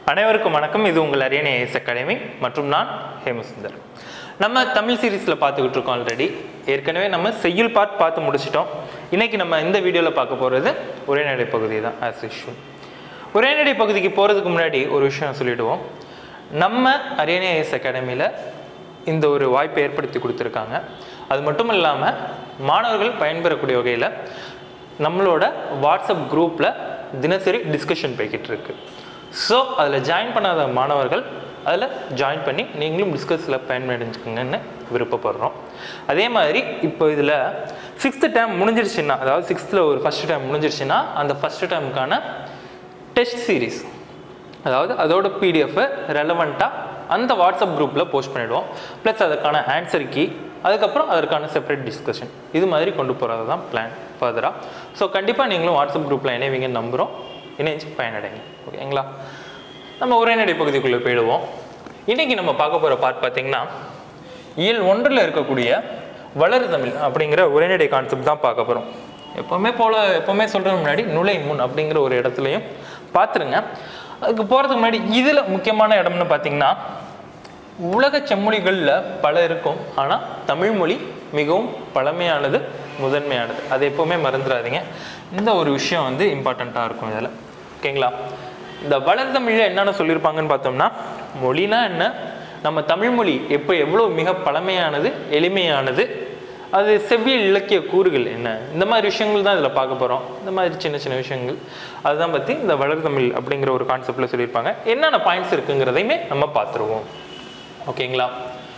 அனைவருக்கும் வணக்கம் இது உங்கள் அரியணை ஐஎஸ் அகாடமி மற்றும் நான் ஹேமசுந்தர் நம்ம தமிழ் சீரீஸில் பார்த்துக்கிட்டு இருக்கோம் ஆல்ரெடி ஏற்கனவே நம்ம செய்யுள் பார்ட் பார்த்து முடிச்சிட்டோம் இன்னைக்கு நம்ம இந்த வீடியோவில் பார்க்க போகிறது உரைநடை பகுதி தான் ஆஸ் யூஷுவல் உரைநடை பகுதிக்கு போகிறதுக்கு முன்னாடி ஒரு விஷயம் சொல்லிடுவோம் நம்ம அரியணை ஐஎஸ் அகாடமியில் இந்த ஒரு வாய்ப்பை ஏற்படுத்தி கொடுத்துருக்காங்க அது மட்டும் இல்லாமல் மாணவர்கள் பயன்பெறக்கூடிய வகையில் நம்மளோட வாட்ஸ்அப் குரூப்பில் தினசரி டிஸ்கஷன் போய்கிட்டு இருக்கு ஸோ அதில் ஜாயின் பண்ணாத மாணவர்கள் அதில் ஜாயின் பண்ணி நீங்களும் டிஸ்கஸில் பயன்படுச்சுக்கோங்கன்னு விருப்பப்படுறோம் அதே மாதிரி இப்போ இதில் சிக்ஸ்த்து டைம் முடிஞ்சிருச்சுன்னா அதாவது சிக்ஸ்த்தில் ஒரு ஃபஸ்ட்டு டைம் முடிஞ்சிருச்சுன்னா அந்த ஃபஸ்ட்டு டைமுக்கான டெஸ்ட் சீரிஸ் அதாவது அதோட பிடிஎஃப் ரெலவெண்ட்டாக அந்த வாட்ஸ்அப் குரூப்பில் போஸ்ட் பண்ணிவிடுவோம் ப்ளஸ் அதுக்கான ஆன்சர் கீ அதுக்கப்புறம் அதற்கான செப்பரேட் டிஸ்கஷன் இது மாதிரி கொண்டு போகிறது தான் பிளான் ஃபர்தராக ஸோ கண்டிப்பாக நீங்களும் வாட்ஸ்அப் குரூப்பில் இணைவீங்கன்னு நம்புகிறோம் இணைஞ்சு பயனடைங்க ஓகேங்களா நம்ம உரைநடை பகுதிக்குள்ளே போயிடுவோம் இன்றைக்கி நம்ம பார்க்க போகிற பார்ட் பார்த்திங்கன்னா இயல் ஒன்றில் இருக்கக்கூடிய வளரு தமிழ் அப்படிங்கிற உரைநடை கான்செப்ட் தான் பார்க்க போகிறோம் எப்போவுமே போல எப்போவுமே சொல்கிறது முன்னாடி நுழை முன் அப்படிங்கிற ஒரு இடத்துலையும் பார்த்துருங்க அதுக்கு போகிறதுக்கு முன்னாடி இதில் முக்கியமான இடம்னு பார்த்தீங்கன்னா உலக செம்மொழிகளில் பல இருக்கும் ஆனால் தமிழ் மொழி மிகவும் பழமையானது முதன்மையானது அது எப்போவுமே மறந்துடாதீங்க இந்த ஒரு விஷயம் வந்து இம்பார்ட்டண்ட்டாக இருக்கும் இதில் ஓகேங்களா இந்த வளர்தமிழில் என்னென்ன சொல்லியிருப்பாங்கன்னு பார்த்தோம்னா மொழினா என்ன நம்ம தமிழ் மொழி எப்போ எவ்வளோ மிக பழமையானது எளிமையானது அது செவ்வியல் இலக்கிய கூறுகள் என்ன இந்த மாதிரி விஷயங்கள் தான் இதில் பார்க்க போகிறோம் இந்த மாதிரி சின்ன சின்ன விஷயங்கள் அதுதான் பற்றி இந்த வளர்தமிழ் அப்படிங்கிற ஒரு கான்செப்டில் சொல்லியிருப்பாங்க என்னென்ன பாயிண்ட்ஸ் இருக்குங்கிறதையுமே நம்ம பார்த்துருவோம் ஓகேங்களா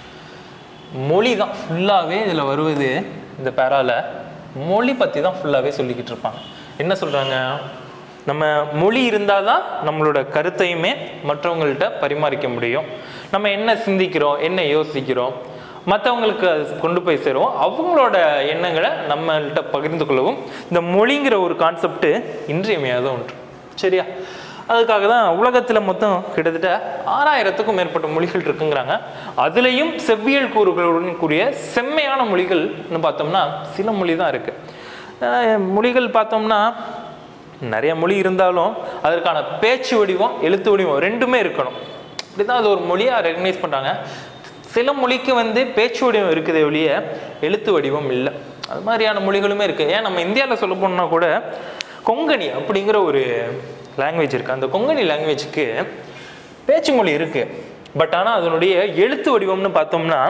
மொழி தான் ஃபுல்லாகவே இதில் வருவது இந்த பேரால மொழி பற்றி தான் ஃபுல்லாகவே சொல்லிக்கிட்டு இருப்பாங்க என்ன சொல்கிறாங்க நம்ம மொழி இருந்தால் தான் நம்மளோட கருத்தையுமே மற்றவங்கள்ட்ட பரிமாறிக்க முடியும் நம்ம என்ன சிந்திக்கிறோம் என்ன யோசிக்கிறோம் மற்றவங்களுக்கு அது கொண்டு போய் சேருவோம் அவங்களோட எண்ணங்களை நம்மள்கிட்ட பகிர்ந்து கொள்ளவும் இந்த மொழிங்கிற ஒரு கான்செப்ட் இன்றியமையாத ஒன்று சரியா அதுக்காக தான் உலகத்தில் மொத்தம் கிட்டத்தட்ட ஆறாயிரத்துக்கும் மேற்பட்ட மொழிகள் இருக்குங்கிறாங்க அதுலேயும் செவ்வியல் கூறுகளுடன் கூடிய செம்மையான மொழிகள்னு பார்த்தோம்னா சில மொழி தான் இருக்குது மொழிகள் பார்த்தோம்னா நிறைய மொழி இருந்தாலும் அதற்கான பேச்சு வடிவம் எழுத்து வடிவம் ரெண்டுமே இருக்கணும் இப்படி தான் அது ஒரு மொழியாக ரெகனைஸ் பண்ணுறாங்க சில மொழிக்கு வந்து பேச்சு வடிவம் இருக்குதே ஒழிய எழுத்து வடிவம் இல்லை அது மாதிரியான மொழிகளுமே இருக்குது ஏன் நம்ம இந்தியாவில் சொல்ல போனோம்னா கூட கொங்கணி அப்படிங்கிற ஒரு லாங்குவேஜ் இருக்குது அந்த கொங்கணி லாங்குவேஜுக்கு பேச்சு மொழி இருக்குது பட் ஆனால் அதனுடைய எழுத்து வடிவம்னு பார்த்தோம்னா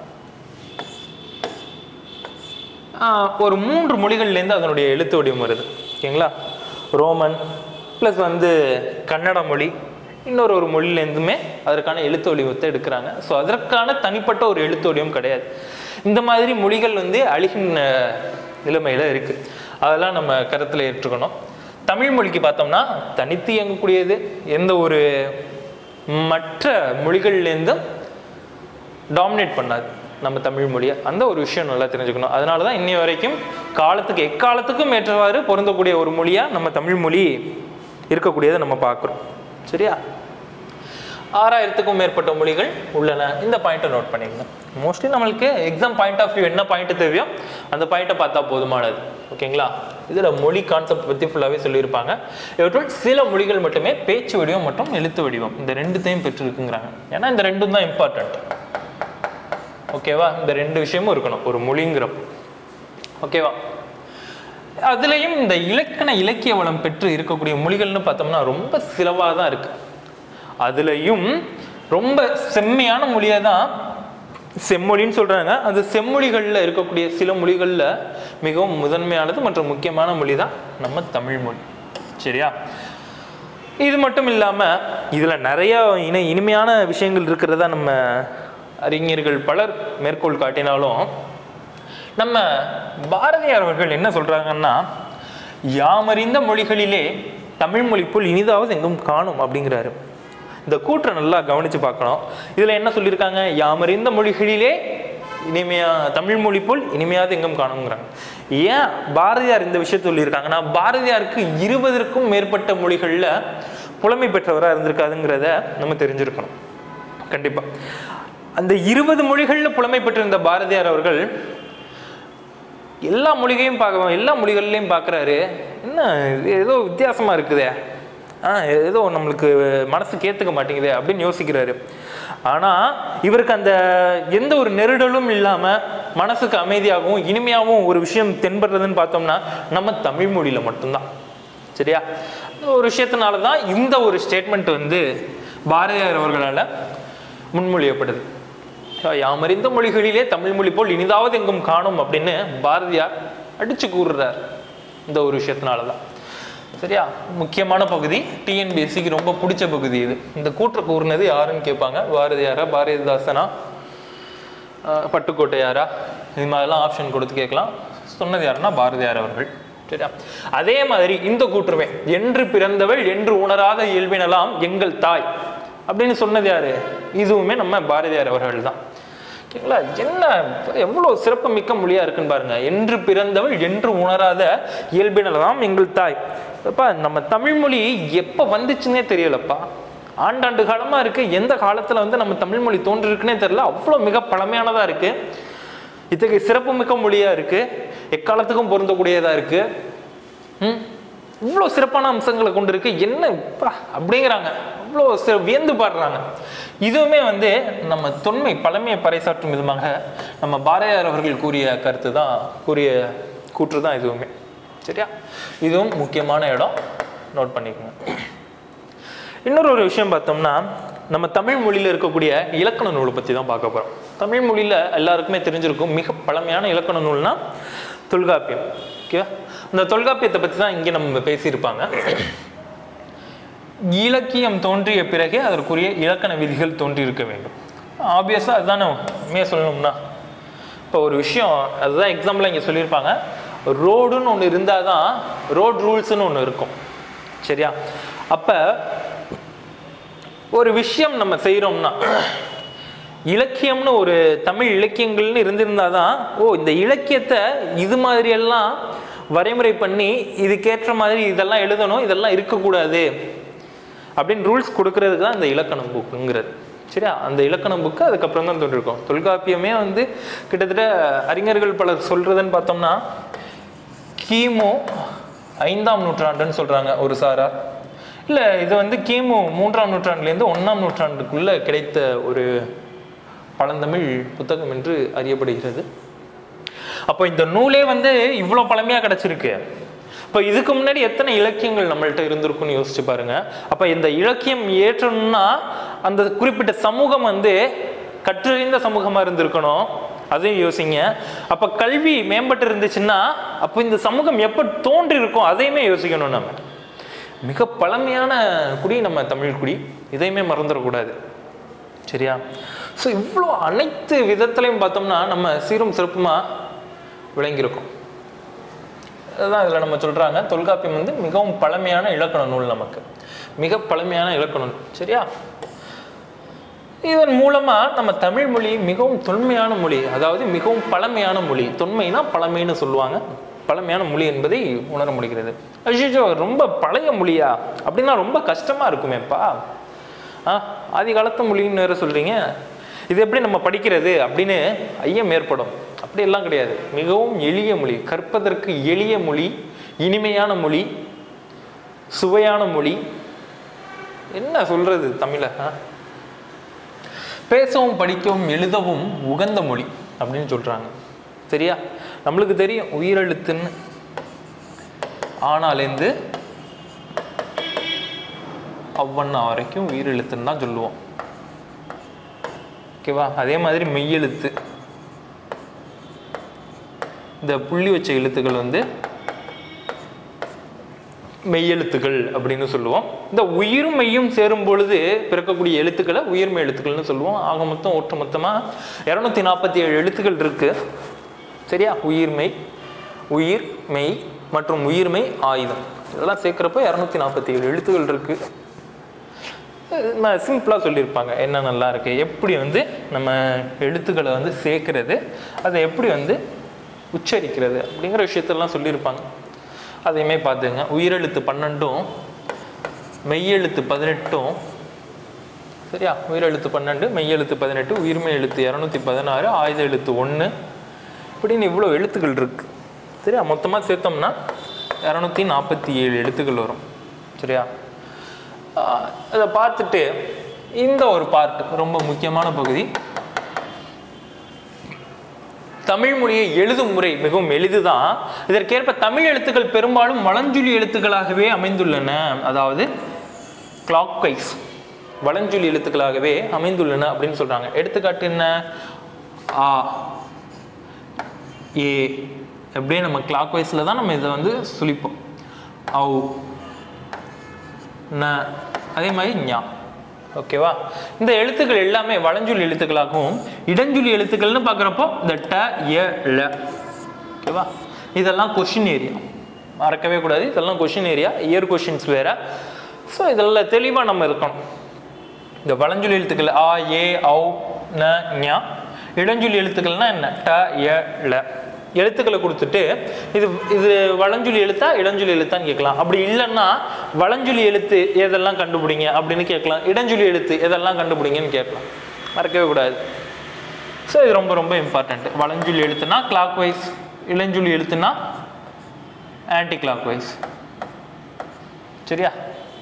ஆஹ், ஒரு மூன்று மொழிகள்லேருந்து அதனுடைய எழுத்து வடிவம் வருது ஓகேங்களா ரோமன் ப்ளஸ் வந்து கன்னட மொழி இன்னொரு ஒரு மொழியிலேருந்துமே அதற்கான எழுத்து வடிவத்தை எடுக்கிறாங்க ஸோ அதற்கான தனிப்பட்ட ஒரு எழுத்து வடிவம் கிடையாது இந்த மாதிரி மொழிகள் வந்து அழிகின்ற நிலைமையில் இருக்குது அதெல்லாம் நம்ம கருத்தில் ஏற்றுக்கணும் தமிழ் மொழிக்கு பார்த்தோம்னா தனித்து இயங்கக்கூடியது எந்த ஒரு மற்ற மொழிகள்லேருந்தும் டாமினேட் பண்ணாது நம்ம தமிழ் மொழியை அந்த ஒரு விஷயம் நல்லா தெரிஞ்சுக்கணும் அதனால தான் இன்னி வரைக்கும் காலத்துக்கு எக்காலத்துக்கும் ஏற்றவாறு பொருந்தக்கூடிய ஒரு மொழியாக நம்ம தமிழ் மொழி இருக்கக்கூடியதை நம்ம பார்க்குறோம் சரியா ஆறாயிரத்துக்கும் மேற்பட்ட மொழிகள் உள்ளன இந்த பாயிண்ட்டை நோட் பண்ணிக்கணும் மோஸ்ட்லி நம்மளுக்கு எக்ஸாம் பாயிண்ட் ஆஃப் வியூ என்ன பாயிண்ட் தேவையோ அந்த பாயிண்ட்டை பார்த்தா போதுமானது ஓகேங்களா இதில் மொழி கான்செப்ட் பற்றி ஃபுல்லாகவே சொல்லியிருப்பாங்க இவற்றுள் சில மொழிகள் மட்டுமே பேச்சு வடிவம் மற்றும் எழுத்து வடிவம் இந்த ரெண்டுத்தையும் பெற்றிருக்குங்கிறாங்க ஏன்னா இந்த ரெண்டும் தான் இம்பார்ட்டண்ட் ஓகேவா இந்த ரெண்டு விஷயமும் இருக்கணும் ஒரு மொழிங்கிறப்போ ஓகேவா அதுலேயும் இந்த இலக்கண இலக்கிய வளம் பெற்று இருக்கக்கூடிய மொழிகள்னு பார்த்தோம்னா ரொம்ப சிலவாக தான் இருக்கு அதுலேயும் ரொம்ப செம்மையான மொழியை தான் செம்மொழின்னு சொல்கிறாங்க அந்த செம்மொழிகளில் இருக்கக்கூடிய சில மொழிகளில் மிகவும் முதன்மையானது மற்றும் முக்கியமான மொழி தான் நம்ம தமிழ் மொழி சரியா இது மட்டும் இல்லாமல் இதில் நிறைய இன இனிமையான விஷயங்கள் இருக்கிறதா நம்ம அறிஞர்கள் பலர் மேற்கோள் காட்டினாலும் நம்ம பாரதியார் அவர்கள் என்ன சொல்றாங்கன்னா யாமறிந்த மொழிகளிலே தமிழ் மொழி போல் இனிதாவது எங்கும் காணும் அப்படிங்கிறாரு இந்த கூற்றை நல்லா கவனிச்சு பார்க்கணும் இதுல என்ன சொல்லியிருக்காங்க யாமறிந்த மொழிகளிலே இனிமையா தமிழ் மொழி போல் இனிமையாவது எங்கும் காணுங்கிறாங்க ஏன் பாரதியார் இந்த விஷயத்தை சொல்லியிருக்காங்கன்னா பாரதியாருக்கு இருபதற்கும் மேற்பட்ட மொழிகளில் புலமை பெற்றவராக இருந்திருக்காதுங்கிறத நம்ம தெரிஞ்சிருக்கணும் கண்டிப்பா அந்த இருபது மொழிகளில் புலமை பெற்றிருந்த பாரதியார் அவர்கள் எல்லா மொழிகையும் பார்க்க எல்லா மொழிகள்லையும் பார்க்குறாரு என்ன இது ஏதோ வித்தியாசமாக இருக்குதே ஆ ஏதோ நம்மளுக்கு மனசுக்கு ஏற்றுக்க மாட்டேங்குது அப்படின்னு யோசிக்கிறாரு ஆனால் இவருக்கு அந்த எந்த ஒரு நெருடலும் இல்லாமல் மனசுக்கு அமைதியாகவும் இனிமையாகவும் ஒரு விஷயம் தென்படுறதுன்னு பார்த்தோம்னா நம்ம தமிழ் மொழியில் மட்டும்தான் சரியா இந்த ஒரு விஷயத்தினால தான் இந்த ஒரு ஸ்டேட்மெண்ட் வந்து பாரதியார் அவர்களால் முன்மொழியப்படுது யாமறிந்த மொழிகளிலே தமிழ் மொழி போல் இனிதாவது எங்கும் காணும் அப்படின்னு பாரதியார் அடிச்சு கூறுறார் இந்த ஒரு விஷயத்தினால தான் சரியா முக்கியமான பகுதி டிஎன்பிஎஸ்சிக்கு ரொம்ப பிடிச்ச பகுதி இது இந்த கூற்று கூறுனது யாருன்னு கேட்பாங்க பாரதியாரா பாரதிதாசனா அஹ், பட்டுக்கோட்டையாரா இது மாதிரிலாம் ஆப்ஷன் கொடுத்து கேட்கலாம் சொன்னது யாருன்னா பாரதியார் அவர்கள் சரியா அதே மாதிரி இந்த கூற்றுமே என்று பிறந்தவள் என்று உணராத இயல்பினலாம் எங்கள் தாய் அப்படின்னு சொன்னது யாரு இதுவுமே நம்ம பாரதியார் அவர்கள் தான் ஓகேங்களா என்ன எவ்வளோ சிறப்பு மிக்க மொழியா இருக்குன்னு பாருங்க என்று பிறந்தவள் என்று உணராத இயல்பினலாம் எங்கள் தாய் அப்பா நம்ம தமிழ் மொழி எப்போ வந்துச்சுன்னே தெரியலப்பா ஆண்டாண்டு காலமா இருக்கு எந்த காலத்துல வந்து நம்ம தமிழ் மொழி தோன்றிருக்குன்னே தெரியல அவ்வளோ மிக பழமையானதா இருக்கு இத்தகைய சிறப்புமிக்க மொழியா இருக்கு எக்காலத்துக்கும் பொருந்தக்கூடியதா இருக்கு ம் இவ்வளோ சிறப்பான அம்சங்களை கொண்டு இருக்கு என்ன இப்பா அப்படிங்கிறாங்க அவ்வளோ சி- வியந்து பாடுறாங்க இதுவுமே வந்து நம்ம தொன்மை பழமையை பறைசாற்றும் விதமாக நம்ம பாரதியார் அவர்கள் கூறிய கருத்து தான் கூறிய கூற்று தான் இதுவுமே சரியா இதுவும் முக்கியமான இடம் நோட் பண்ணிக்கோங்க இன்னொரு ஒரு விஷயம் பார்த்தோம்னா நம்ம தமிழ் மொழியில் இருக்கக்கூடிய இலக்கண நூலை பற்றி தான் பார்க்க போகிறோம் தமிழ் மொழியில் எல்லாருக்குமே தெரிஞ்சிருக்கும் மிக பழமையான இலக்கண நூல்னா தொல்காப்பியம் ஓகேவா இந்த தொல்காப்பியத்தை பற்றி தான் இங்கே நம்ம பேசியிருப்பாங்க இலக்கியம் தோன்றிய பிறகே அதற்குரிய இலக்கண விதிகள் தோன்றி இருக்க வேண்டும் ஆப்வியஸாக அதுதானே உண்மையாக சொல்லணும்னா இப்போ ஒரு விஷயம் அதுதான் எக்ஸாம்பிளாக இங்கே சொல்லியிருப்பாங்க ரோடுன்னு ஒன்று இருந்தால் தான் ரோட் ரூல்ஸ்னு ஒன்று இருக்கும் சரியா அப்போ ஒரு விஷயம் நம்ம செய்கிறோம்னா இலக்கியம்னு ஒரு தமிழ் இலக்கியங்கள்னு இருந்திருந்தால் தான் ஓ இந்த இலக்கியத்தை இது மாதிரியெல்லாம் வரைமுறை பண்ணி இதுக்கேற்ற மாதிரி இதெல்லாம் எழுதணும் இதெல்லாம் இருக்கக்கூடாது அப்படின்னு ரூல்ஸ் கொடுக்கறதுக்கு தான் இந்த இலக்கணம் புக்குங்கிறது சரியா அந்த இலக்கணம் புக்கு அதுக்கப்புறம் தான் தோன்றிருக்கும் தொல்காப்பியமே வந்து கிட்டத்தட்ட அறிஞர்கள் பலர் சொல்றதுன்னு பார்த்தோம்னா கிமு ஐந்தாம் நூற்றாண்டுன்னு சொல்றாங்க ஒரு சாரார் இல்லை இது வந்து கிமு மூன்றாம் நூற்றாண்டுலேருந்து ஒன்றாம் நூற்றாண்டுக்குள்ள கிடைத்த ஒரு பழந்தமிழ் புத்தகம் என்று அறியப்படுகிறது அப்போ இந்த நூலே வந்து இவ்வளோ பழமையாக கிடச்சிருக்கு இப்போ இதுக்கு முன்னாடி எத்தனை இலக்கியங்கள் நம்மள்ட்ட இருந்திருக்குன்னு யோசிச்சு பாருங்க அப்போ இந்த இலக்கியம் ஏற்றணும்னா அந்த குறிப்பிட்ட சமூகம் வந்து கற்றறிந்த சமூகமாக இருந்திருக்கணும் அதையும் யோசிங்க அப்போ கல்வி மேம்பட்டு இருந்துச்சுன்னா அப்போ இந்த சமூகம் எப்போ தோன்றி இருக்கும் அதையுமே யோசிக்கணும் நம்ம மிக பழமையான குடி நம்ம தமிழ் குடி இதையுமே மறந்துடக்கூடாது சரியா ஸோ இவ்வளோ அனைத்து விதத்துலையும் பார்த்தோம்னா நம்ம சீரும் சிறப்புமாக விளங்கியிருக்கோம் அதுதான் இதில் நம்ம சொல்கிறாங்க தொல்காப்பியம் வந்து மிகவும் பழமையான இலக்கண நூல் நமக்கு மிக பழமையான இலக்கண நூல் சரியா இதன் மூலமாக நம்ம தமிழ் மொழி மிகவும் தொன்மையான மொழி அதாவது மிகவும் பழமையான மொழி தொன்மைனா பழமைன்னு சொல்லுவாங்க பழமையான மொழி என்பதை உணர முடிகிறது அஷிஜோ ரொம்ப பழைய மொழியா அப்படின்னா ரொம்ப கஷ்டமாக இருக்குமேப்பா ஆ ஆதி காலத்து மொழின்னு வேற சொல்கிறீங்க இது எப்படி நம்ம படிக்கிறது அப்படின்னு ஐயம் ஏற்படும் அப்படியெல்லாம் கிடையாது மிகவும் எளிய மொழி கற்பதற்கு எளிய மொழி இனிமையான மொழி சுவையான மொழி என்ன சொல்றது தமிழ ஆ? பேசவும் படிக்கவும் எழுதவும் உகந்த மொழி அப்படின்னு சொல்றாங்க சரியா நம்மளுக்கு தெரியும் உயிரெழுத்துன்னு ஆனாலேருந்து அவ்வண்ணா வரைக்கும் உயிரெழுத்துன்னு தான் சொல்லுவோம் ஓகேவா அதே மாதிரி மெய்யெழுத்து இந்த புள்ளி வச்ச எழுத்துக்கள் வந்து மெய்யெழுத்துக்கள் அப்படின்னு சொல்லுவோம் இந்த உயிரும் மெய்யும் சேரும் பொழுது பிறக்கக்கூடிய எழுத்துக்களை உயிர்மெய் எழுத்துக்கள்னு சொல்லுவோம் ஆக மொத்தம் ஒட்டு மொத்தமாக இரநூத்தி நாற்பத்தி ஏழு எழுத்துக்கள் இருக்கு சரியா உயிர்மெய் உயிர் மெய் மற்றும் உயிர்மெய் ஆயுதம் இதெல்லாம் சேர்க்குறப்ப இரநூத்தி நாற்பத்தி ஏழு எழுத்துக்கள் இருக்கு நான் சிம்பிளாக சொல்லியிருப்பாங்க என்ன நல்லா இருக்கு எப்படி வந்து நம்ம எழுத்துக்களை வந்து சேர்க்கறது அதை எப்படி வந்து உச்சரிக்கிறது அப்படிங்கிற விஷயத்தெல்லாம் சொல்லியிருப்பாங்க அதையுமே பார்த்துங்க உயிரெழுத்து பன்னெண்டும் மெய்யெழுத்து பதினெட்டும் சரியா உயிரெழுத்து பன்னெண்டு மெய்யெழுத்து பதினெட்டு உயிர்மெய் எழுத்து இரநூத்தி பதினாறு ஆயுத எழுத்து ஒன்று இப்படின்னு இவ்வளோ எழுத்துக்கள் இருக்கு சரியா மொத்தமாக சேர்த்தோம்னா இரநூத்தி நாற்பத்தி ஏழு எழுத்துக்கள் வரும் சரியா ஆஹ் இதை பார்த்துட்டு இந்த ஒரு பார்ட் ரொம்ப முக்கியமான பகுதி தமிழ் மொழியை எழுதும் முறை மிகவும் எளிதுதான் இதற்கேற்ப தமிழ் எழுத்துக்கள் பெரும்பாலும் வளஞ்சொலி எழுத்துக்களாகவே அமைந்துள்ளன அதாவது கிளாக் வைஸ் வளஞ்சொலி எழுத்துக்களாகவே அமைந்துள்ளன அப்படின்னு சொல்றாங்க எடுத்துக்காட்டு என்ன ஆ ஏ அப்படியே நம்ம கிளாக் வைஸில் தான் நம்ம இதை வந்து சுழிப்போம் ஔ ந அதே மாதிரி ஞா ஓகேவா இந்த எழுத்துக்கள் எல்லாமே வளஞ்சொலி எழுத்துக்களாகவும் இடஞ்சொலி எழுத்துக்கள்னு பார்க்குறப்போ இந்த ட ய ல ஓகேவா இதெல்லாம் கொஷின் ஏரியா மறக்கவே கூடாது இதெல்லாம் கொஷின் ஏரியா இயர் கொஷின்ஸ் வேற ஸோ இதெல்லாம் தெளிவாக நம்ம இருக்கணும் இந்த வளஞ்சொலி எழுத்துக்கள் ஆ ஏ ஔ ந ஞா இடஞ்சொலி எழுத்துக்கள்னா என்ன ட ய ல எழுத்துக்களை கொடுத்துட்டு இது இது வளஞ்சொலி எழுத்தா இடஞ்சொலி எழுத்தான்னு கேட்கலாம் அப்படி இல்லைன்னா வளஞ்சொலி எழுத்து எதெல்லாம் கண்டுபிடிங்க அப்படின்னு கேட்கலாம் இடஞ்சொலி எழுத்து எதெல்லாம் கண்டுபிடிங்கன்னு கேட்கலாம் மறக்கவே கூடாது ஸோ இது ரொம்ப ரொம்ப இம்பார்ட்டண்ட் வளஞ்சொலி எழுத்துனா கிளாக் வைஸ் இளஞ்சொலி எழுத்துனா ஆன்டி கிளாக் வைஸ் சரியா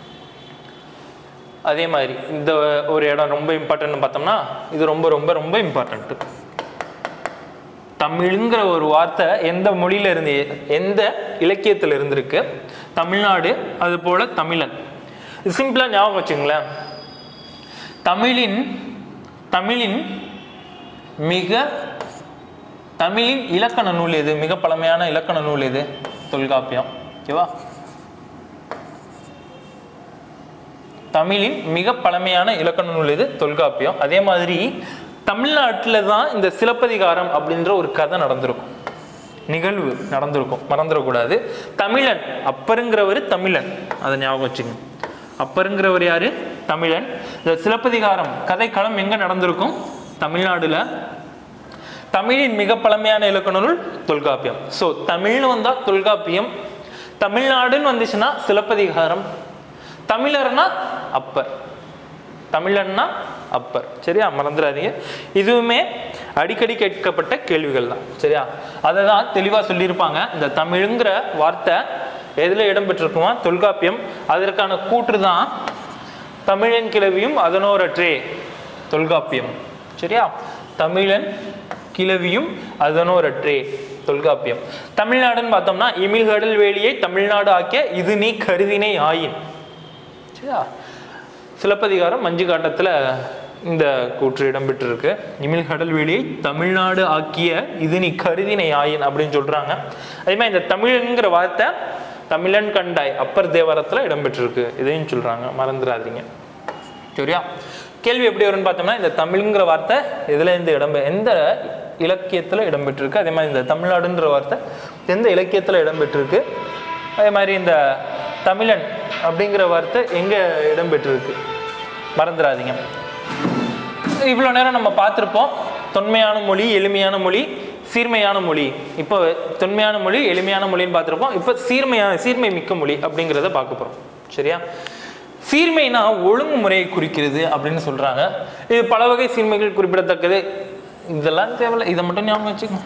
அதே மாதிரி இந்த ஒரு இடம் ரொம்ப இம்பார்ட்டன்ட்னு பார்த்தோம்னா இது ரொம்ப ரொம்ப ரொம்ப இம்பார்ட்டன்ட் தமிழுங்கிற ஒரு வார்த்தை எந்த மொழியில இருந்து எந்த இலக்கியத்தில் இருந்திருக்கு தமிழ்நாடு அது போல தமிழன் இது சிம்பிளா ஞாபகம் வச்சுங்களேன் தமிழின் தமிழின் மிக தமிழின் இலக்கண நூல் எது மிக பழமையான இலக்கண நூல் எது தொல்காப்பியம் ஓகேவா தமிழின் மிக பழமையான இலக்கண நூல் எது தொல்காப்பியம் அதே மாதிரி தமிழ்நாட்டில் தான் இந்த சிலப்பதிகாரம் அப்படின்ற ஒரு கதை நடந்திருக்கும் நிகழ்வு நடந்திருக்கும் மறந்துடக்கூடாது தமிழன் அப்பருங்கிறவர் தமிழன் அதை ஞாபகம் வச்சுக்கணும் அப்பருங்கிறவர் யாரு தமிழன் இந்த சிலப்பதிகாரம் கதைக்களம் எங்க நடந்திருக்கும் தமிழ்நாடுல தமிழின் மிக பழமையான இலக்கண நூல் தொல்காப்பியம் ஸோ தமிழ்னு வந்தா தொல்காப்பியம் தமிழ்நாடுன்னு வந்துச்சுன்னா சிலப்பதிகாரம் தமிழர்னா அப்பர் தமிழன்னா அப்பர் சரியா மறந்துடாதீங்க இதுவுமே அடிக்கடி கேட்கப்பட்ட கேள்விகள் தான் சரியா அதை தான் தெளிவாக சொல்லியிருப்பாங்க இந்த தமிழுங்கிற வார்த்தை எதில் இடம்பெற்றிருக்குமா தொல்காப்பியம் அதற்கான கூற்று தான் தமிழன் கிளவியும் அதனோரற்றே தொல்காப்பியம் சரியா தமிழன் கிளவியும் அதனோரற்றே தொல்காப்பியம் தமிழ்நாடுன்னு பார்த்தோம்னா இமிழ்கடல் வேலியை தமிழ்நாடு ஆக்கிய இது நீ கருதினை ஆயின் சரியா சிலப்பதிகாரம் மஞ்சு காட்டத்தில் இந்த கூற்று இடம்பெற்றிருக்கு இமிழ் கடல்வெளியை தமிழ்நாடு ஆக்கிய இது நீ கருதினை ஆயின் அப்படின்னு சொல்றாங்க அதே மாதிரி இந்த தமிழன்கிற வார்த்தை தமிழன் கண்டாய் அப்பர் தேவாரத்தில் இடம்பெற்றிருக்கு இதையும் சொல்றாங்க மறந்துடாதீங்க சரியா கேள்வி எப்படி வரும்னு பார்த்தோம்னா இந்த தமிழ்ங்கிற வார்த்தை எதுல இருந்து இடம்பெ எந்த இலக்கியத்தில் இடம்பெற்றிருக்கு அதே மாதிரி இந்த தமிழ்நாடுன்ற வார்த்தை எந்த இலக்கியத்தில் இடம்பெற்றிருக்கு அதே மாதிரி இந்த தமிழன் அப்படிங்கிற வார்த்தை எங்கே இடம்பெற்றிருக்கு மறந்துடாதீங்க இவ்வளோ நேரம் நம்ம பார்த்துருப்போம் தொன்மையான மொழி எளிமையான மொழி சீர்மையான மொழி இப்போ தொன்மையான மொழி எளிமையான மொழின்னு பார்த்துருப்போம் இப்போ சீர்மையான சீர்மை மிக்க மொழி அப்படிங்கிறத பார்க்க போகிறோம் சரியா சீர்மைனா ஒழுங்குமுறையை குறிக்கிறது அப்படின்னு சொல்கிறாங்க இது பல வகை சீர்மைகள் குறிப்பிடத்தக்கது இதெல்லாம் தேவையில்லை இதை மட்டும் ஞாபகம் வச்சுக்கோங்க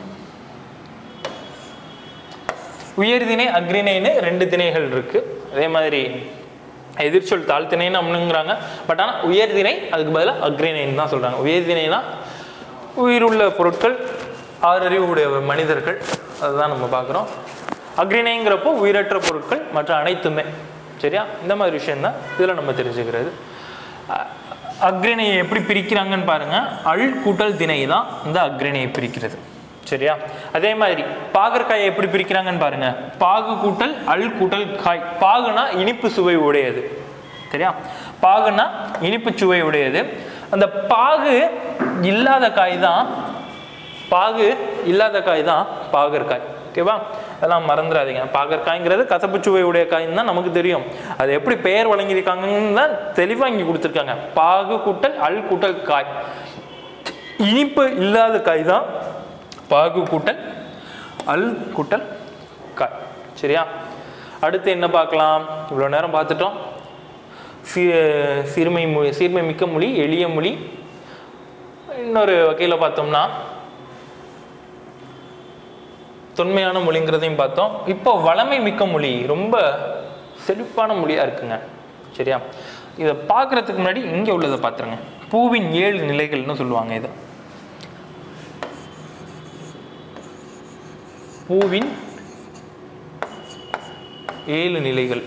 உயர்திணை அக்ரிணைன்னு ரெண்டு திணைகள் இருக்கு அதே மாதிரி எதிர்ச்சொல் தாழ்த்திணைன்னு அப்படிங்கிறாங்க பட் ஆனால் உயர்திணை அதுக்கு பதிலாக அக்ரிணைன்னு தான் சொல்கிறாங்க உயர்திணைனா உயிருள்ள பொருட்கள் ஆறறிவு உடைய மனிதர்கள் அதுதான் நம்ம பார்க்குறோம் அக்ரிணைங்கிறப்போ உயிரற்ற பொருட்கள் மற்ற அனைத்துமே சரியா இந்த மாதிரி விஷயம்தான் இதில் நம்ம தெரிஞ்சுக்கிறது அ- அக்ரிணையை எப்படி பிரிக்கிறாங்கன்னு பாருங்க அல் கூட்டல் திணை தான் இந்த அக்ரிணையை பிரிக்கிறது சரியா அதே மாதிரி பாகற்காயை எப்படி பிரிக்கிறாங்கன்னு பாருங்க பாகு கூட்டல் அல் கூட்டல் காய் பாகுனா இனிப்பு சுவை உடையது சரியா பாகுனா இனிப்பு சுவை உடையது அந்த பாகு இல்லாத காய் தான் பாகு இல்லாத காய் தான் பாகற்காய் ஓகேவா அதெல்லாம் மறந்துடாதீங்க பாகற்காய்ங்கிறது கசப்பு சுவை உடைய காய்ன்னு தான் நமக்கு தெரியும் அது எப்படி பெயர் வழங்கியிருக்காங்கன்னு தான் தெளிவாக இங்கே கொடுத்துருக்காங்க பாகு கூட்டல் அல் கூட்டல் காய் இனிப்பு இல்லாத காய் தான் பாகு கூட்டல் அல் கூட்டல் காய் சரியா அடுத்து என்ன பார்க்கலாம் இவ்வளோ நேரம் பார்த்துட்டோம் சீ சீர்மை மொழி சீர்மை மிக்க மொழி எளிய மொழி இன்னொரு வகையில் பார்த்தோம்னா தொன்மையான மொழிங்கிறதையும் பார்த்தோம் இப்போ வளமை மிக்க மொழி ரொம்ப செழிப்பான மொழியாக இருக்குங்க சரியா இதை பார்க்கறதுக்கு முன்னாடி இங்கே உள்ளதை பார்த்துருங்க பூவின் ஏழு நிலைகள்னு சொல்லுவாங்க இதை பூவின் ஏழு நிலைகள்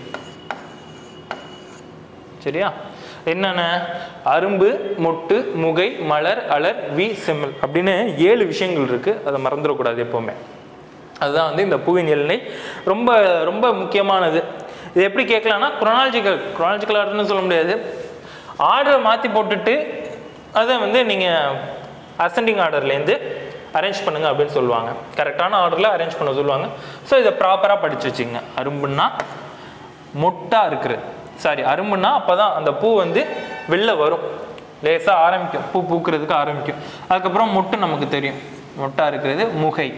சரியா என்னென்ன அரும்பு மொட்டு முகை மலர் அலர் வி செம்மல் அப்படின்னு ஏழு விஷயங்கள் இருக்கு அதை மறந்துடக்கூடாது எப்பவுமே அதுதான் வந்து இந்த பூவின் எல்லை ரொம்ப ரொம்ப முக்கியமானது இது எப்படி கேட்கலாம்னா குரோனாலஜிக்கல் குரோனாலஜிக்கல் ஆர்டர்னு சொல்ல முடியாது ஆர்டரை மாற்றி போட்டுட்டு அதை வந்து நீங்கள் அசெண்டிங் ஆர்டர்லேருந்து அரேஞ்ச் பண்ணுங்க அப்படின்னு சொல்லுவாங்க கரெக்டான ஆர்டரில் அரேஞ்ச் பண்ண சொல்லுவாங்க ஸோ இதை ப்ராப்பராக படித்து வச்சுங்க அரும்புன்னா மொட்டா இருக்குது சாரி அரும்புன்னா அப்போ தான் அந்த பூ வந்து வெளில வரும் லேசாக ஆரம்பிக்கும் பூ பூக்கிறதுக்கு ஆரம்பிக்கும் அதுக்கப்புறம் மொட்டு நமக்கு தெரியும் மொட்டா இருக்கிறது முகை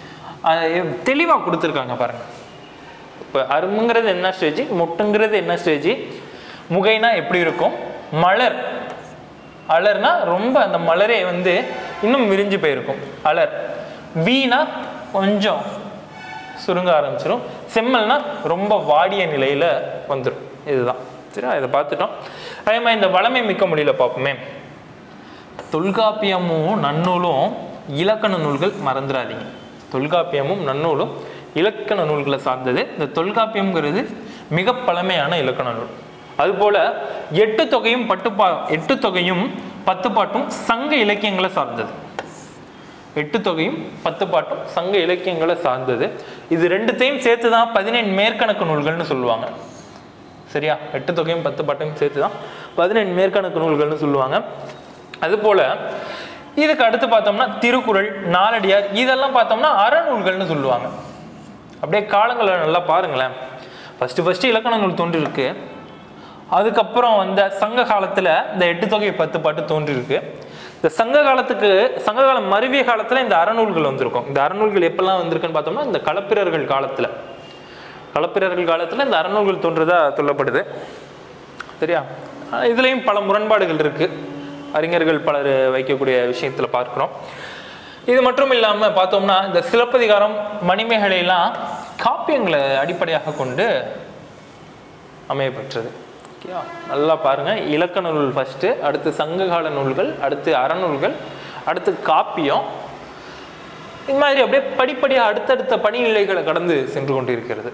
தெளிவாக கொடுத்துருக்காங்க பாருங்க இப்போ அரும்புங்கிறது என்ன ஸ்டேஜ் மொட்டுங்கிறது என்ன ஸ்டேஜ் முகைனா எப்படி இருக்கும் மலர் அலர்னா ரொம்ப அந்த மலரே வந்து இன்னும் விரிஞ்சு போயிருக்கும் அலர் வீணா கொஞ்சம் சுருங்க ஆரம்பிச்சிடும் செம்மல்னா ரொம்ப வாடிய நிலையில் வந்துடும் இதுதான் சரியா இதை பார்த்துட்டோம் அதே மாதிரி இந்த வளமை மிக்க மொழியில் பார்ப்போமே தொல்காப்பியமும் நன்னூலும் இலக்கண நூல்கள் மறந்துடாதீங்க தொல்காப்பியமும் நன்னூலும் இலக்கண நூல்களை சார்ந்தது இந்த தொல்காப்பியம்ங்கிறது மிக பழமையான இலக்கண நூல் அதுபோல எட்டு தொகையும் பட்டுப்பா எட்டு தொகையும் பத்து பாட்டும் சங்க இலக்கியங்களை சார்ந்தது எட்டு தொகையும் பத்து பாட்டும் சங்க இலக்கியங்களை சார்ந்தது இது ரெண்டுத்தையும் சேர்த்து தான் பதினெண் மேற்கணக்கு நூல்கள்னு சொல்லுவாங்க சரியா எட்டு தொகையும் பத்து பாட்டையும் சேர்த்து தான் பதினெண் மேற்கணக்கு நூல்கள்னு சொல்லுவாங்க அதுபோல இதுக்கு அடுத்து பார்த்தோம்னா திருக்குறள் நாலடியார் இதெல்லாம் பார்த்தோம்னா அறநூல்கள்னு சொல்லுவாங்க அப்படியே காலங்களை நல்லா பாருங்களேன் ஃபஸ்ட்டு ஃபஸ்ட்டு இலக்கண நூல் தோன்றிருக்கு அதுக்கப்புறம் வந்த சங்க காலத்தில் இந்த எட்டு தொகை பத்து பாட்டு தோன்றிருக்கு இந்த சங்க காலத்துக்கு சங்க காலம் மருவிய காலத்தில் இந்த அறநூல்கள் வந்திருக்கும் இந்த அறநூல்கள் எப்பெல்லாம் வந்திருக்குன்னு பார்த்தோம்னா இந்த களப்பிரர்கள் காலத்தில் களப்பிரர்கள் காலத்தில் இந்த அறநூல்கள் தோன்றதா சொல்லப்படுது சரியா ஆனா இதுலேயும் பல முரண்பாடுகள் இருக்கு அறிஞர்கள் பலர் வைக்கக்கூடிய விஷயத்துல பார்க்கிறோம் இது மட்டும் இல்லாம பார்த்தோம்னா இந்த சிலப்பதிகாரம் மணிமேகலை எல்லாம் காப்பியங்களை அடிப்படையாக கொண்டு அமையப்பெற்றது ஓகேவா நல்லா பாருங்க இலக்கண நூல் ஃபர்ஸ்ட் அடுத்து சங்ககால நூல்கள் அடுத்து அறநூல்கள் அடுத்து காப்பியம் இது மாதிரி அப்படியே படிப்படியாக அடுத்தடுத்த படிநிலைகளை கடந்து சென்று கொண்டிருக்கிறது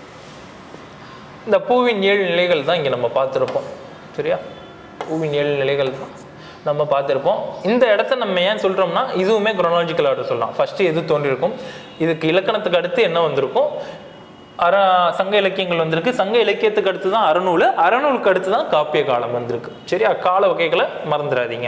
இந்த பூவின் ஏழு நிலைகள் தான் இங்கே நம்ம பார்த்துருப்போம் சரியா பூவின் ஏழு நிலைகள் தான் நம்ம பார்த்துருப்போம் இந்த இடத்த நம்ம ஏன் சொல்கிறோம்னா இதுவுமே குரோனாலஜிக்கல் ஆர்டர் சொல்லலாம் ஃபஸ்ட்டு எது தோன்றியிருக்கும் இதுக்கு இலக்கணத்துக்கு அடுத்து என்ன வந்திருக்கும் அற சங்க இலக்கியங்கள் வந்திருக்கு சங்க இலக்கியத்துக்கு அடுத்து தான் அறநூல் அறநூலுக்கு அடுத்து தான் காப்பிய காலம் வந்திருக்கு சரியா கால வகைகளை மறந்துடாதீங்க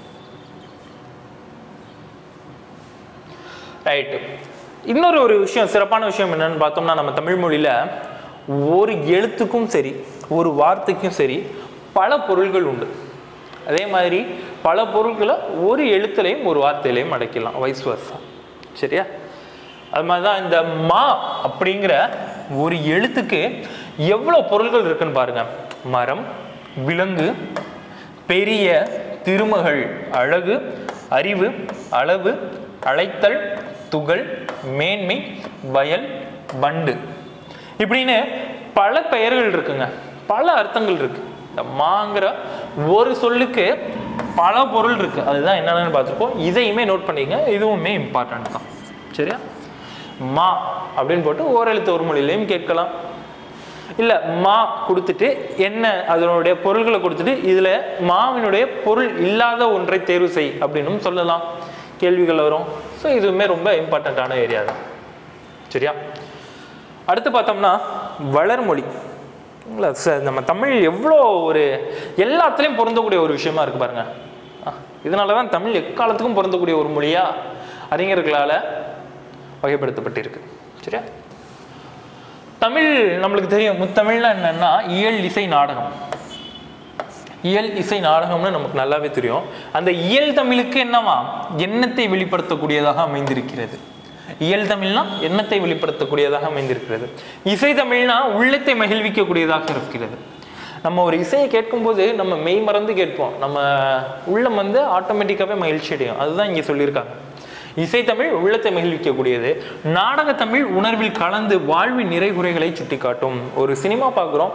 ரைட்டு இன்னொரு ஒரு விஷயம் சிறப்பான விஷயம் என்னன்னு பார்த்தோம்னா நம்ம தமிழ் மொழியில ஒரு எழுத்துக்கும் சரி ஒரு வார்த்தைக்கும் சரி பல பொருள்கள் உண்டு அதே மாதிரி பல பொருள்களை ஒரு எழுத்துலையும் ஒரு வார்த்தையிலையும் அடைக்கலாம் வைஸ் வர்ஸா சரியா அது மாதிரி தான் இந்த மா அப்படிங்கிற ஒரு எழுத்துக்கு எவ்வளோ பொருள்கள் இருக்குன்னு பாருங்க மரம் விலங்கு பெரிய திருமகள் அழகு அறிவு அளவு அழைத்தல் துகள் மேன்மை வயல் வண்டு இப்படின்னு பல பெயர்கள் இருக்குங்க பல அர்த்தங்கள் இருக்கு இந்த மாங்கிற ஒரு சொல்லுக்கு பல பொருள் இருக்கு அதுதான் என்னென்னு பார்த்துருப்போம் இதையுமே நோட் பண்ணிக்கங்க இதுவுமே இம்பார்ட்டன்ட் தான் சரியா மா அப்படின்னு போட்டு ஓரெழுத்து ஒரு மொழியிலையும் கேட்கலாம் இல்லை மா கொடுத்துட்டு என்ன அதனுடைய பொருள்களை கொடுத்துட்டு இதில் மாவினுடைய பொருள் இல்லாத ஒன்றை தேர்வு செய் அப்படின்னும் சொல்லலாம் கேள்விகள் வரும் ஸோ இதுவுமே ரொம்ப இம்பார்ட்டண்ட்டான ஏரியா தான் சரியா அடுத்து பார்த்தோம்னா வளர்மொழி இல்ல, ச- நம்ம தமிழ் எவ்வளோ ஒரு எல்லாத்துலேயும் பொருந்தக்கூடிய ஒரு விஷயமா இருக்கு பாருங்க ஆ, இதனால தான் தமிழ் எக்காலத்துக்கும் பொருந்தக்கூடிய ஒரு மொழியா அறிஞர்களால் வகைப்படுத்தப்பட்டிருக்கு சரியா தமிழ் நம்மளுக்கு தெரியும் முத்தமிழ்னா என்னன்னா இயல் இசை நாடகம் இயல் இசை நாடகம்னு நமக்கு நல்லாவே தெரியும் அந்த இயல் தமிழுக்கு என்னவா எண்ணத்தை வெளிப்படுத்தக்கூடியதாக அமைந்திருக்கிறது இயல் தமிழ்னா எண்ணத்தை வெளிப்படுத்தக்கூடியதாக அமைந்திருக்கிறது இசை தமிழ்னா உள்ளத்தை மகிழ்விக்கக்கூடியதாக இருக்கிறது நம்ம ஒரு இசையை கேட்கும்போது நம்ம மெய் மறந்து கேட்போம் நம்ம உள்ளம் வந்து ஆட்டோமேட்டிக்காகவே மகிழ்ச்சி அடையும் அதுதான் இங்கே சொல்லியிருக்காங்க இசைத்தமிழ் உள்ளத்தை மகிழ்விக்கக்கூடியது நாடகத்தமிழ் உணர்வில் கலந்து வாழ்வின் நிறைகுறைகளை சுட்டிக்காட்டும் ஒரு சினிமா பார்க்குறோம்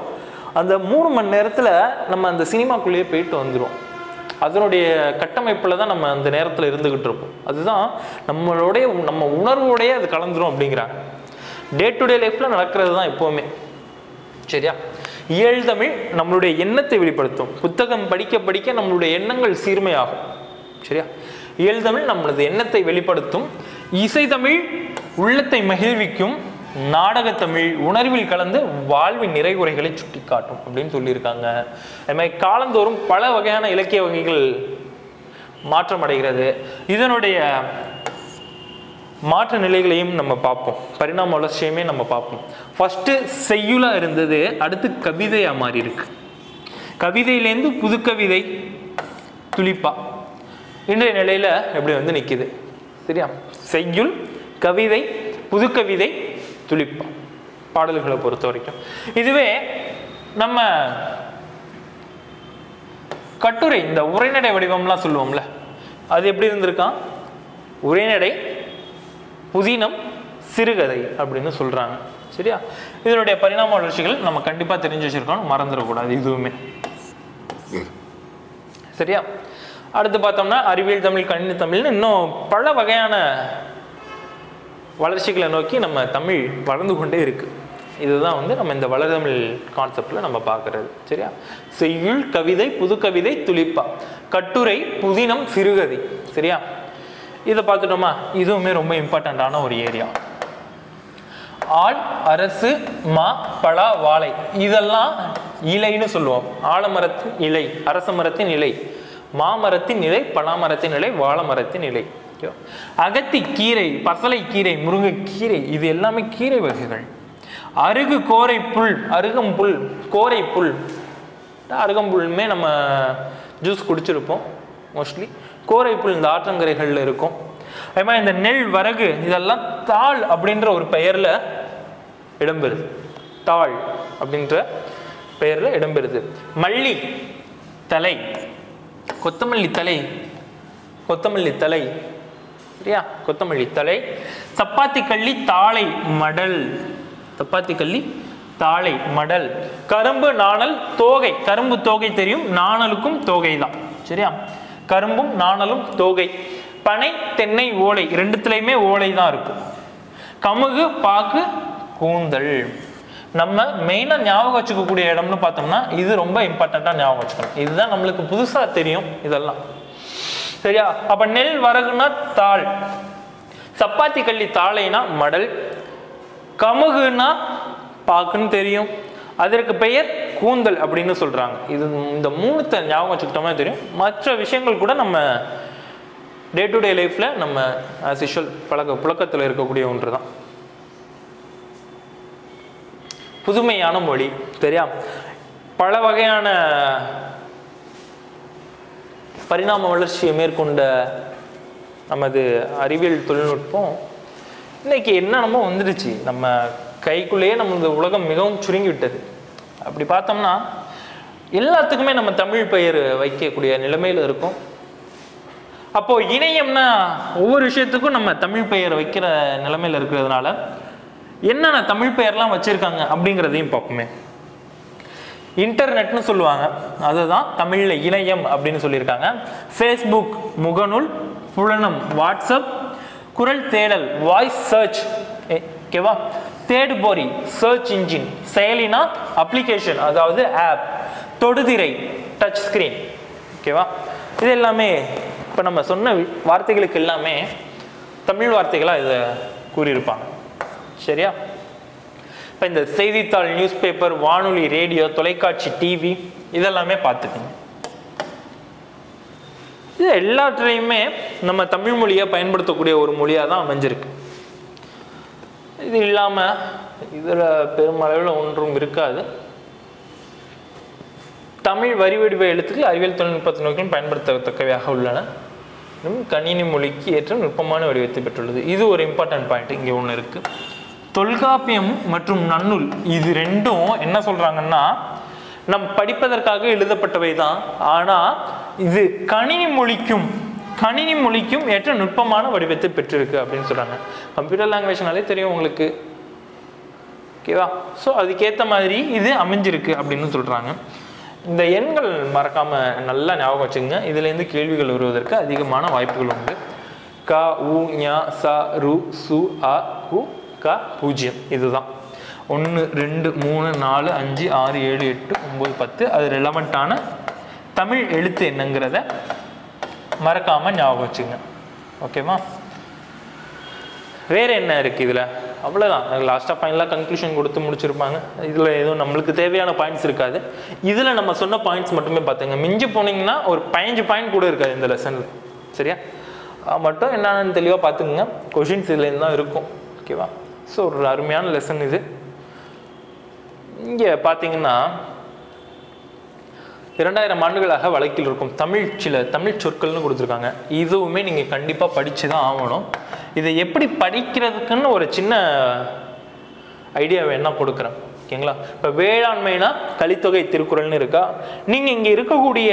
அந்த மூணு மணி நேரத்தில் நம்ம அந்த சினிமாக்குள்ளேயே போயிட்டு வந்துடும் அதனுடைய கட்டமைப்பில் தான் நம்ம அந்த நேரத்தில் இருந்துக்கிட்டு இருப்போம் அதுதான் நம்மளுடைய நம்ம உணர்வோடையே அது கலந்துரும் அப்படிங்கிறாங்க டே டு டே லைஃப்பில் நடக்கிறது தான் எப்போவுமே சரியா இயல் தமிழ் நம்மளுடைய எண்ணத்தை வெளிப்படுத்தும் புத்தகம் படிக்க படிக்க நம்மளுடைய எண்ணங்கள் சீர்மையாகும் சரியா இயல் தமிழ் நம்மளது எண்ணத்தை வெளிப்படுத்தும் இசை தமிழ் உள்ளத்தை மகிழ்விக்கும் நாடகத்தமிழ் உணர்வில் கலந்து வாழ்வின் நிறைகுறைகளை சுட்டிக்காட்டும் அப்படின்னு சொல்லியிருக்காங்க அது மாதிரி காலந்தோறும் பல வகையான இலக்கிய வகைகள் மாற்றம் அடைகிறது இதனுடைய மாற்ற நிலைகளையும் நம்ம பார்ப்போம் பரிணாம வளர்ச்சியுமே நம்ம பார்ப்போம் ஃபஸ்ட்டு செய்யுளாக இருந்தது அடுத்து கவிதையாக மாறி இருக்கு கவிதையிலேருந்து புதுக்கவிதை துளிப்பா இன்றைய நிலையில் எப்படி வந்து நிற்கிது சரியா செய்யுள் கவிதை புதுக்கவிதை துளிப்பா பாடல்களை பொறுத்த வரைக்கும் இதுவே நம்ம கட்டுரை இந்த உரைநடை வடிவம்லாம் சொல்லுவோம்ல அது எப்படி இருந்திருக்கான் உரைநடை புதினம் சிறுகதை அப்படின்னு சொல்றாங்க சரியா இதனுடைய பரிணாம வளர்ச்சிகள் நம்ம கண்டிப்பா தெரிஞ்சு வச்சிருக்கோம் மறந்துடக்கூடாது இதுவுமே சரியா அடுத்து பார்த்தோம்னா அறிவியல் தமிழ் கணினி தமிழ்னு இன்னும் பல வகையான வளர்ச்சிகளை நோக்கி நம்ம தமிழ் வளர்ந்து கொண்டே இருக்கு இதுதான் வந்து நம்ம இந்த வளர்தமிழ் கான்செப்டில் நம்ம பார்க்கறது சரியா செய்யுள் கவிதை புதுக்கவிதை துளிப்பா கட்டுரை புதினம் சிறுகதை சரியா இதை பார்த்துட்டோமா இதுவுமே ரொம்ப இம்பார்ட்டண்ட்டான ஒரு ஏரியா ஆள் அரசு மா பலா வாழை இதெல்லாம் இலைன்னு சொல்லுவோம் ஆலமரத்தின் இலை அரச மரத்தின் இலை மாமரத்தின் இலை பலாமரத்தின் இலை வாழை மரத்தின் இலை ஓகேவா? அகத்தி கீரை பசலை கீரை முருங்கைக்கீரை இது எல்லாமே கீரை வகைகள் அருகு கோரை புல் அருகம்புல் கோரை புல் அருகம்புல்லுமே நம்ம ஜூஸ் குடிச்சிருப்போம் மோஸ்ட்லி கோரை புல் இந்த ஆற்றங்கரைகளில் இருக்கும் அதே மாதிரி இந்த நெல் வரகு இதெல்லாம் தாள் அப்படின்ற ஒரு பெயரில் இடம்பெறுது தாள் அப்படின்ற பெயரில் இடம்பெறுது மல்லி தலை கொத்தமல்லி தலை கொத்தமல்லி தலை சரியா கொத்தமல்லி தலை சப்பாத்தி கள்ளி தாளை மடல் சப்பாத்தி கள்ளி தாளை மடல் கரும்பு நாணல் தோகை கரும்பு தோகை தெரியும் நாணலுக்கும் தோகை தான் சரியா கரும்பும் நாணலும் தோகை பனை தென்னை ஓலை ரெண்டுத்துலையுமே ஓலை தான் இருக்கும் கமுகு பாக்கு கூந்தல் நம்ம மெயினாக ஞாபகம் வச்சுக்கக்கூடிய இடம்னு பார்த்தோம்னா இது ரொம்ப இம்பார்ட்டண்ட்டாக ஞாபகம் வச்சுக்கணும் இதுதான் நம்மளுக்கு புதுசாக தெரியும் இதெல்லாம் சரியா அப்ப நெல் வரகுனா தாள் சப்பாத்தி கள்ளி தாளைனா மடல் கமுகுனா பாக்குன்னு தெரியும் அதற்கு பெயர் கூந்தல் அப்படின்னு சொல்றாங்க இது இந்த மூணுத்தை ஞாபகம் வச்சுக்கிட்டோம்னா தெரியும் மற்ற விஷயங்கள் கூட நம்ம டே டு டே லைஃப்ல நம்ம ஆஸ் யூஷுவல் பழக்க புழக்கத்தில் இருக்கக்கூடிய ஒன்று தான் புதுமையான மொழி சரியா பல வகையான பரிணாம வளர்ச்சியை மேற்கொண்ட நமது அறிவியல் தொழில்நுட்பம் இன்னைக்கு என்னென்னமோ வந்துடுச்சு நம்ம கைக்குள்ளேயே நமது உலகம் மிகவும் சுருங்கி விட்டது அப்படி பார்த்தோம்னா எல்லாத்துக்குமே நம்ம தமிழ் பெயர் வைக்கக்கூடிய நிலைமையில் இருக்கும் அப்போ இணையம்னா ஒவ்வொரு விஷயத்துக்கும் நம்ம தமிழ் பெயர் வைக்கிற நிலைமையில் இருக்கிறதுனால என்னென்ன தமிழ் பெயர்லாம் வச்சிருக்காங்க அப்படிங்கிறதையும் பார்ப்போமே இன்டர்நெட்னு சொல்லுவாங்க அதுதான் தமிழில் இணையம் அப்படின்னு சொல்லியிருக்காங்க ஃபேஸ்புக் முகநூல் புலனம் வாட்ஸ்அப் குரல் தேடல் வாய்ஸ் சர்ச் ஓகேவா தேடுபொறி சர்ச் இன்ஜின் செயலினா அப்ளிகேஷன் அதாவது ஆப் தொடுதிரை டச் ஸ்கிரீன் ஓகேவா இது எல்லாமே இப்போ நம்ம சொன்ன வி- வார்த்தைகளுக்கு எல்லாமே தமிழ் வார்த்தைகளாக இதை கூறியிருப்பாங்க சரியா இப்போ இந்த செய்தித்தாள் நியூஸ் பேப்பர் வானொலி ரேடியோ தொலைக்காட்சி டிவி இதெல்லாமே பார்த்துக்கங்க இது எல்லாத்துலேயுமே நம்ம தமிழ் மொழியை பயன்படுத்தக்கூடிய ஒரு மொழியாக தான் அமைஞ்சிருக்கு இது இல்லாமல் இதில் பெருமளவில் ஒன்றும் இருக்காது தமிழ் வரி வடிவ எழுத்துக்கள் அறிவியல் தொழில்நுட்பத்தை நோக்கிலும் பயன்படுத்தத்தக்கவையாக உள்ளன இன்னும் கணினி மொழிக்கு ஏற்ற நுட்பமான வடிவத்தை பெற்றுள்ளது இது ஒரு இம்பார்ட்டன்ட் பாயிண்ட் இங்கே ஒன்று இருக்கு தொல்காப்பியம் மற்றும் நன்னூல் இது ரெண்டும் என்ன சொல்றாங்கன்னா நம் படிப்பதற்காக எழுதப்பட்டவை தான் ஆனால் இது கணினி மொழிக்கும் கணினி மொழிக்கும் ஏற்ற நுட்பமான வடிவத்தை பெற்றிருக்கு அப்படின்னு சொல்றாங்க கம்ப்யூட்டர் லாங்குவேஜ்னாலே தெரியும் உங்களுக்கு ஓகேவா ஸோ அதுக்கேற்ற மாதிரி இது அமைஞ்சிருக்கு அப்படின்னு சொல்கிறாங்க இந்த எண்கள் மறக்காமல் நல்லா ஞாபகம் வச்சுங்க இதுலேருந்து கேள்விகள் வருவதற்கு அதிகமான வாய்ப்புகள் உண்டு க உ ஞ ச ரு சு அ கு க பூஜ்ஜியம் இதுதான் ஒன்று ரெண்டு மூணு நாலு அஞ்சு ஆறு ஏழு எட்டு ஒம்பது பத்து அது ரெலவெண்ட்டான தமிழ் எழுத்து என்னங்கிறத மறக்காமல் ஞாபகம் வச்சுங்க ஓகேவா வேற என்ன இருக்குது இதில் அவ்வளோதான் லாஸ்ட்டாக ஃபைனலாக கன்க்ளூஷன் கொடுத்து முடிச்சிருப்பாங்க இதில் எதுவும் நம்மளுக்கு தேவையான பாயிண்ட்ஸ் இருக்காது இதில் நம்ம சொன்ன பாயிண்ட்ஸ் மட்டுமே பார்த்துங்க மிஞ்சி போனீங்கன்னா ஒரு பதினஞ்சு பாயிண்ட் கூட இருக்காது இந்த லெசனில் சரியா அது மட்டும் என்னென்னு தெளிவாக பார்த்துக்குங்க கொஷின்ஸ் இதுலேருந்து தான் இருக்கும் ஓகேவா ஸோ ஒரு அருமையான லெசன் இது இங்கே பார்த்தீங்கன்னா இரண்டாயிரம் ஆண்டுகளாக வழக்கில் இருக்கும் தமிழ் சில தமிழ் சொற்கள்னு கொடுத்துருக்காங்க இதுவுமே நீங்கள் கண்டிப்பாக படித்து தான் ஆகணும் இதை எப்படி படிக்கிறதுக்குன்னு ஒரு சின்ன ஐடியா வேணா கொடுக்குறேன் ஓகேங்களா இப்போ வேளாண்மைனா கலித்தொகை திருக்குறள்னு இருக்கா நீங்கள் இங்கே இருக்கக்கூடிய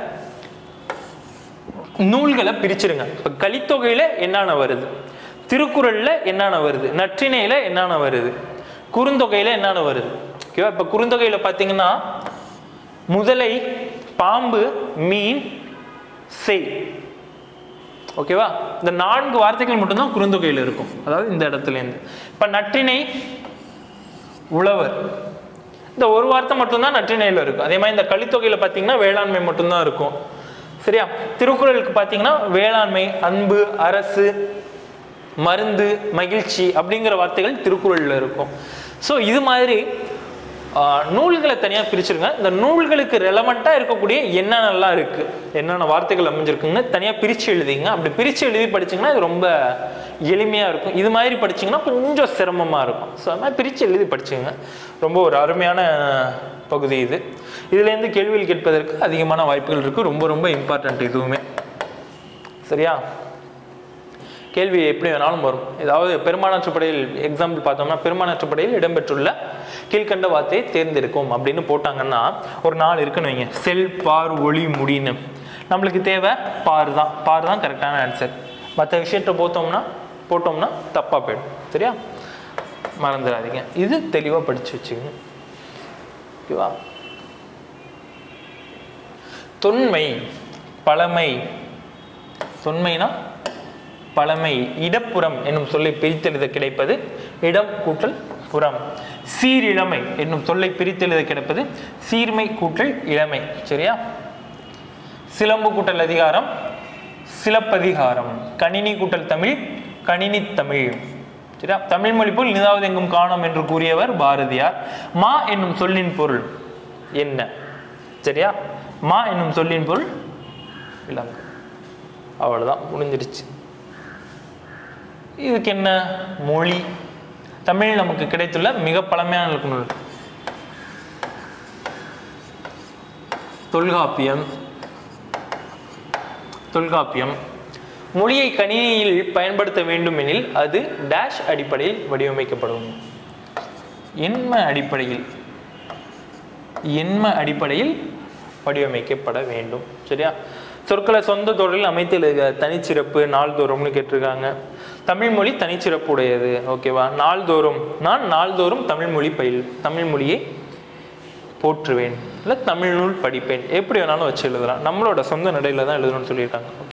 நூல்களை பிரிச்சிருங்க இப்போ கலித்தொகையில் என்னென்ன வருது திருக்குறளில் என்னென்ன வருது நற்றிணையில் என்னென்ன வருது குறுந்தொகையில் என்னென்ன வருது ஓகேவா இப்போ குறுந்தொகையில் பார்த்தீங்கன்னா முதலை பாம்பு மீன் செய் ஓகேவா இந்த நான்கு வார்த்தைகள் மட்டும்தான் குறுந்தொகையில் இருக்கும் அதாவது இந்த இடத்துலேருந்து இப்போ நற்றிணை உழவர் இந்த ஒரு வார்த்தை மட்டும்தான் நற்றிணையில் இருக்கும் அதே மாதிரி இந்த கலித்தொகையில் பார்த்தீங்கன்னா வேளாண்மை மட்டும்தான் இருக்கும் சரியா திருக்குறளுக்கு பார்த்தீங்கன்னா வேளாண்மை அன்பு அரசு மருந்து மகிழ்ச்சி அப்படிங்கிற வார்த்தைகள் திருக்குறளில் இருக்கும் ஸோ இது மாதிரி ஆஹ், நூல்களை தனியாக பிரிச்சிருங்க இந்த நூல்களுக்கு ரெலவெண்ட்டாக இருக்கக்கூடிய என்னென்னலாம் இருக்குது என்னென்ன வார்த்தைகள் அமைஞ்சிருக்குங்க தனியாக பிரித்து எழுதிங்க அப்படி பிரித்து எழுதி படிச்சீங்கன்னா இது ரொம்ப எளிமையாக இருக்கும் இது மாதிரி படிச்சீங்கன்னா கொஞ்சம் சிரமமாக இருக்கும் ஸோ அது மாதிரி பிரித்து எழுதி படிச்சுங்க ரொம்ப ஒரு அருமையான பகுதி இது இதுலேருந்து கேள்விகள் கேட்பதற்கு அதிகமான வாய்ப்புகள் இருக்குது ரொம்ப ரொம்ப இம்பார்ட்டண்ட் இதுவுமே சரியா கேள்வி எப்படி வேணாலும் வரும் ஏதாவது பெருமானாற்றுப்படையில் எக்ஸாம்பிள் பார்த்தோம்னா பெருமானாற்றுப்படையில் இடம்பெற்றுள்ள கீழ்கண்ட வார்த்தையை தேர்ந்தெடுக்கும் அப்படின்னு போட்டாங்கன்னா ஒரு நாள் இருக்குன்னு வைங்க செல் பார் ஒளி முடின்னு நம்மளுக்கு தேவை பார் தான் பார் தான் கரெக்டான ஆன்சர் மற்ற விஷயத்தை போத்தோம்னா போட்டோம்னா தப்பாக போயிடும் சரியா மறந்துடாதீங்க இது தெளிவாக படித்து வச்சுக்கோங்க ஓகேவா தொன்மை பழமை தொன்மைனா பழமை இடப்புறம் என்னும் சொல்லை பிரித்தெழுத கிடைப்பது இடம் கூட்டல் புறம் சீரிழமை என்னும் சொல்லை பிரித்தெழுத கிடைப்பது சீர்மை கூட்டல் இளமை சரியா சிலம்பு கூட்டல் அதிகாரம் சிலப்பதிகாரம் கணினி கூட்டல் தமிழ் கணினி தமிழ் சரியா தமிழ் மொழி போல் நிதாவது எங்கும் காணோம் என்று கூறியவர் பாரதியார் மா என்னும் சொல்லின் பொருள் என்ன சரியா மா என்னும் சொல்லின் பொருள் விலங்கு அவ்வளவுதான் முடிஞ்சிருச்சு இதுக்கு என்ன மொழி தமிழ் நமக்கு கிடைத்துள்ள மிக பழமையான இலக்கண நூல் தொல்காப்பியம் தொல்காப்பியம் மொழியை கணினியில் பயன்படுத்த வேண்டுமெனில் அது டேஷ் அடிப்படையில் வடிவமைக்கப்படும் எண்ம அடிப்படையில் எண்ம அடிப்படையில் வடிவமைக்கப்பட வேண்டும் சரியா சொற்களை சொந்த தொடரில் அமைத்து எழுதுக தனிச்சிறப்பு நாள்தோறும்னு கேட்டிருக்காங்க தமிழ் மொழி தனிச்சிறப்பு உடையது ஓகேவா நாள்தோறும் நான் நாள்தோறும் தமிழ் மொழி பயில் தமிழ் மொழியை போற்றுவேன் இல்லை தமிழ் நூல் படிப்பேன் எப்படி வேணாலும் வச்சு எழுதலாம் நம்மளோட சொந்த நடையில தான் எழுதணும்னு சொல்லியிருக்காங்க